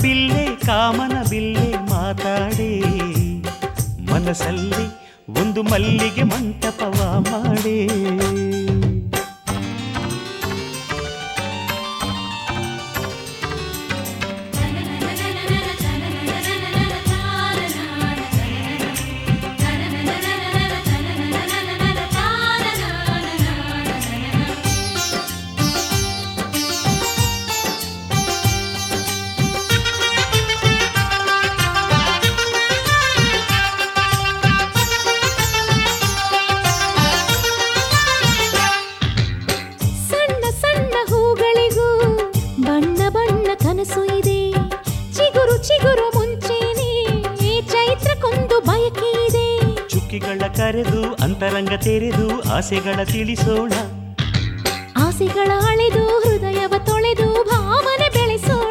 ಬಿಲ್ಲೆ ಕಾಮನ ಬಿಲ್ಲೆ ಮಾತಾಡೆ ಮನಸ್ಸಲ್ಲಿ ಒಂದು ಮಲ್ಲಿಗೆ ಮಂಟಪವ ಮಾಡೆ ಸಣ್ಣ ಸಣ್ಣ ಹೂಗಳಿಗೂ ಬಣ್ಣ ಬಣ್ಣ ಕನಸು ಇದೆ ಚಿಗುರು ಚಿಗುರು ಮುಂಚೆನೆ ಚೈತ್ರಕ್ಕೊಂದು ಬಯಕೆ ಇದೆ ಚುಕ್ಕಿಗಳ ಕರೆದು ಅಂತರಂಗ ತೆರೆದು ಆಸೆಗಳ ತಿಳಿಸೋಣ ಆಸೆಗಳ ಅಳೆದು ಹೃದಯವ ತೊಳೆದು ಭಾವನೆ ಬೆಳೆಸೋಣ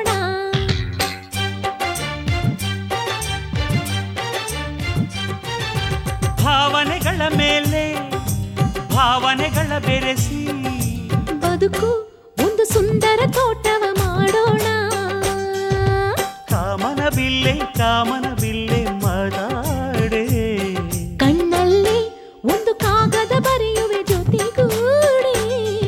ಭಾವನೆಗಳ ಮೇಲೆ ಭಾವನೆಗಳ ಬೆರೆಸಿ ಬದುಕು ಒಂದು ಸುಂದರ ತೋಟವ ಮಾಡೋಣ ಕಾಮನ ಬಿಲ್ಲೆ ಕಾಮನ ಬಿಲ್ಲೆ ಮಾತಾಡೆ ಕಣ್ಣಲ್ಲಿ ಒಂದು ಕಾಗದ ಬರೆಯುವೆ ಜೊತೆಗೂಡಿ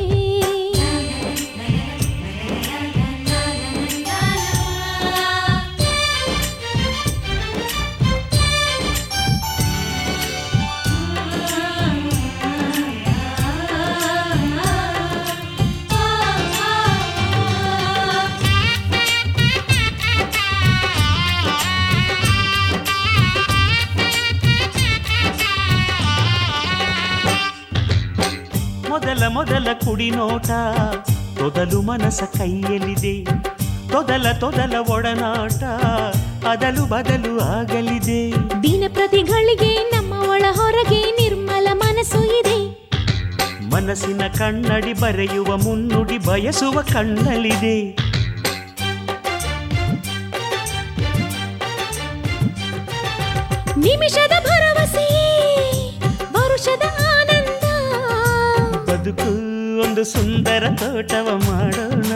ಮೊದಲ ಮೊದಲ ಕುಡಿನೋಟ ತೊದಲು ಮನಸ ಕೈಯಲ್ಲಿದೆ ತೊದಲ ತೊದಲ ಒಡನಾಟ ಅದಲು ಬದಲು ಆಗಲಿದೆ ದಿನ ಪ್ರತಿಗಳಿಗೆ ನಮ್ಮ ಒಳ ಹೊರಗೆ ನಿರ್ಮಲ ಮನಸ್ಸು ಇದೆ ಮನಸ್ಸಿನ ಕಣ್ಣಡಿ ಬರೆಯುವ ಮುನ್ನುಡಿ ಬಯಸುವ ಕಣ್ಣಲ್ಲಿದೆ ನಿಮಿಷದ ಭರವಸೆಯೇ ವರುಷದ ಆನಂದ ಬದುಕು ಒಂದು ಸುಂದರ ತೋಟವ ಮಾಡೋಣ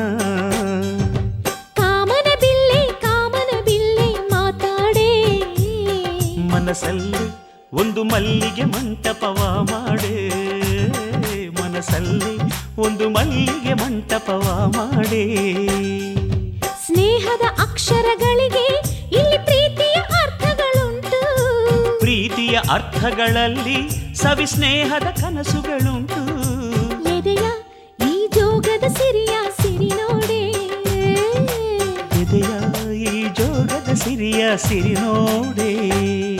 ಕಾಮನ ಬಿಲ್ಲೆ ಕಾಮನ ಬಿಲ್ಲೆ ಮಾತಾಡೆ ಮನಸ್ಸಲ್ಲಿ ಒಂದು ಮಲ್ಲಿಗೆ ಮಂಟಪವ ಮಾಡೆ ಮನಸ್ಸಲ್ಲಿ ಒಂದು ಮಲ್ಲಿಗೆ ಮಂಟಪವ ಮಾಡೆ ಸ್ನೇಹದ ಅಕ್ಷರಗಳಿಗೆ ಇಲ್ಲಿ ಪ್ರೀತಿಯ ಅರ್ಥಗಳುಂಟು ಪ್ರೀತಿಯ ಅರ್ಥಗಳಲ್ಲಿ ಸವಿ ಸ್ನೇಹದ ಕನಸುಗಳುಂಟು ಎದೆಯ ಈ ಜೋಗದ ಸಿರಿಯ ಸಿರಿ ನೋಡೆ ಎದೆಯ ಈ ಜೋಗದ ಸಿರಿಯ ಸಿರಿ ನೋಡೆ